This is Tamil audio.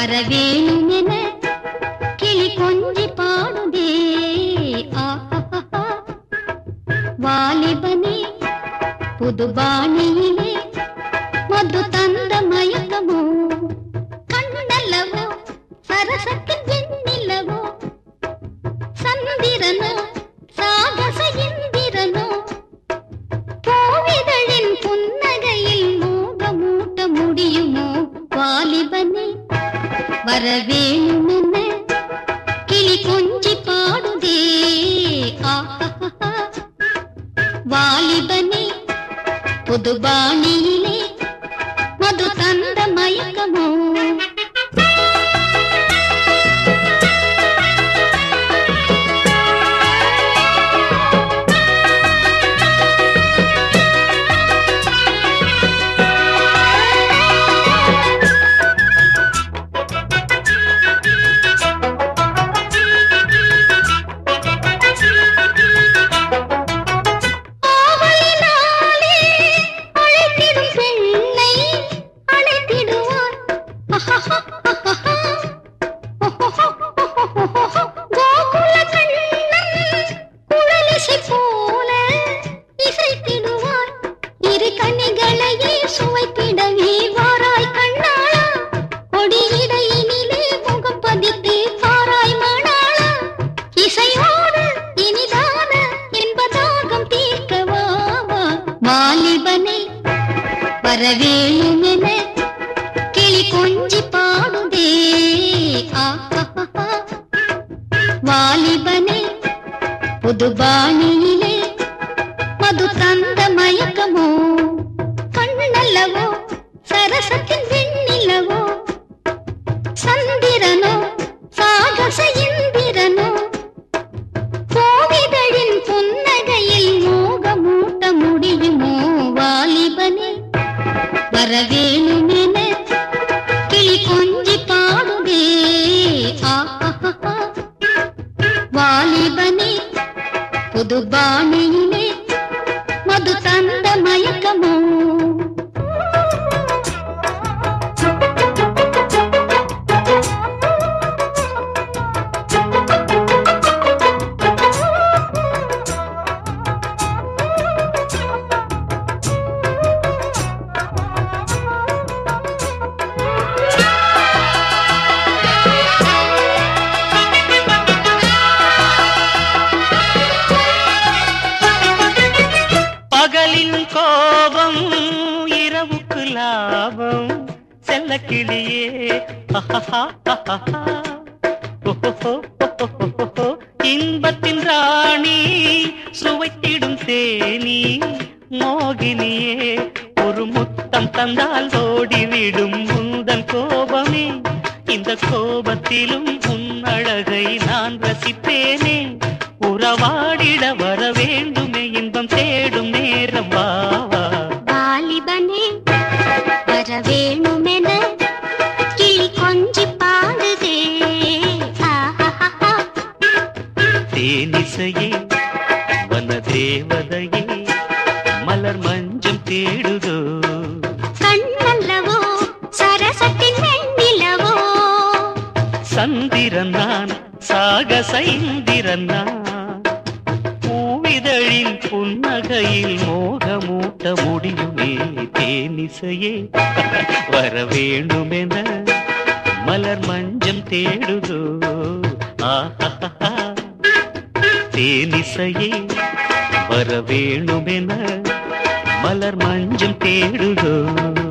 வரவேணும் என கிளி கொஞ்சி பாடுதே ஆஹா வாலிபனே புது பாணியிலே மது தந்த மயக்கமோ கண்ணல்லவோ சரசத்தின் வெண்ணிலவோ சந்திரனோ சாகச இந்திரனோ கோவிதழின் புன்னகையில் மோகமூட்ட முடியுமோ வாலிபனே வரவேணுமென கிளி கொஞ்சி பாடுதே ஆஹா வாலிபனே புது பாணியிலே மது தந்த மயக்கமோ ஆவலினாலே அழைத்திடும் பெண்ணை அழைத்திடுவார் கோகுல கண்ணன் குழலிசை போல இசைத்திடுவார் இரு கனிகளையே சுவைத்திடவே வாராய் கண்ணாளா கொடியிடையினிலே முகம் பதித்து பாராய் மணாளா இசையோடு இனிதான என்பதாகம் தீர்க்கவா வாலிபனை வரவேணுமென கிளி கொஞ்சி பாடுதே ஆஹா வாலிபனை புது பாணியிலே மது தந்த மயக்கமோ கண்ணல்லவோ சரசத்தின் வெண்ணிலவோ சந்திரனோ சாகச இந்திரனோ கோவிதழின் புன்னகையில் மோகமூட்ட முடியுமோ வாலிபனே வரவேணுமென கிளி கொஞ்சி பாடுதே ஆஹா வாலிபனே புது பாணியிலே மது தந்த மயக்கமோ பகலின் கோபம் இரவுக்கு லாபம் செல்ல கிளியே இன்பத்தின் ராணி சுவைத்திடும் தேனி மோகினியே ஒரு முத்தம் தந்தால் ஓடிவிடும் முந்தன் கோபமே இந்த கோபத்திலும் உன் அழகை நான் ரசிப்பேனே உறவாடிட வர வேண்டுமே இன்பம் தேடும் நேரம் வா வா. வாலிபனே வரவேணுமென கிளி கொஞ்சி பாடுதே ஆஹா தேனிசையே வன தேவதையே மலர் மஞ்சம் தேடுதோ கண்ணல்லவோ சரசத்தின் வெண்ணிலவோ சந்திரன் நான் சாகச இந்திரன் நான் பூவிதழின் புன்னகையில் மோகமூட்ட முடியுமே தேனிசையே வர வேண்டுமென மலர் மஞ்சம் தேடுதோ ஆஹா தேனிசையே வர வேணுமென மலர் மஞ்சம் தேடுதோ